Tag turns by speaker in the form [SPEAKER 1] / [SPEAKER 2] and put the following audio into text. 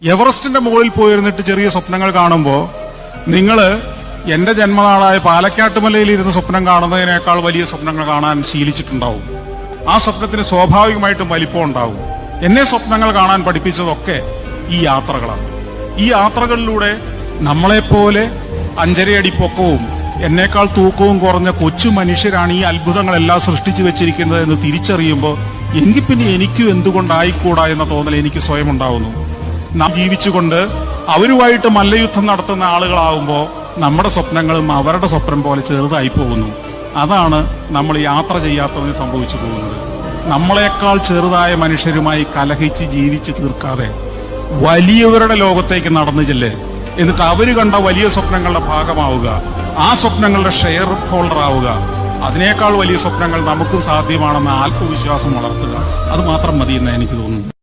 [SPEAKER 1] എവറസ്റ്റിന്റെ മുകളിൽ പോയിരുന്നിട്ട് ചെറിയ സ്വപ്നങ്ങൾ കാണുമ്പോൾ നിങ്ങൾ എന്റെ ജന്മനാളായ പാലക്കാട്ടുമലയിൽ ഇരുന്ന് സ്വപ്നം കാണുന്നതിനേക്കാൾ വലിയ സ്വപ്നങ്ങൾ കാണാൻ ശീലിച്ചിട്ടുണ്ടാവും ആ സ്വപ്നത്തിന് സ്വാഭാവികമായിട്ടും വലിപ്പം ഉണ്ടാവും എന്നെ സ്വപ്നങ്ങൾ കാണാൻ പഠിപ്പിച്ചതൊക്കെ ഈ യാത്രകളാണ് ഈ യാത്രകളിലൂടെ നമ്മളെപ്പോലെ അഞ്ചരയടി പൊക്കവും എന്നേക്കാൾ തൂക്കവും കുറഞ്ഞ കൊച്ചു മനുഷ്യരാണ് ഈ അത്ഭുതങ്ങളെല്ലാം സൃഷ്ടിച്ചു വെച്ചിരിക്കുന്നത് എന്ന് തിരിച്ചറിയുമ്പോൾ എങ്കിൽ പിന്നെ എനിക്കും എന്തുകൊണ്ടായിക്കൂടാ എന്ന തോന്നൽ എനിക്ക് സ്വയം ഉണ്ടാവുന്നു നാം ജീവിച്ചുകൊണ്ട് അവരുമായിട്ട് മല്ലയുദ്ധം നടത്തുന്ന ആളുകളാവുമ്പോൾ നമ്മുടെ സ്വപ്നങ്ങളും അവരുടെ സ്വപ്നം പോലെ ചെറുതായി പോകുന്നു അതാണ് നമ്മൾ യാത്ര ചെയ്യാത്തവന് സംഭവിച്ചു പോകുന്നത് നമ്മളെക്കാൾ ചെറുതായ മനുഷ്യരുമായി കലഹിച്ച് ജീവിച്ച് തീർക്കാതെ വലിയവരുടെ ലോകത്തേക്ക് നടന്നു ചെല്ല് എന്നിട്ട് അവര് കണ്ട വലിയ സ്വപ്നങ്ങളുടെ ഭാഗമാവുക ആ സ്വപ്നങ്ങളുടെ ഷെയർ ഹോൾഡർ ആവുക അതിനേക്കാൾ വലിയ സ്വപ്നങ്ങൾ നമുക്കും സാധ്യമാണെന്ന ആത്മവിശ്വാസം വളർത്തുക അത് മാത്രം മതി എന്ന് എനിക്ക് തോന്നുന്നു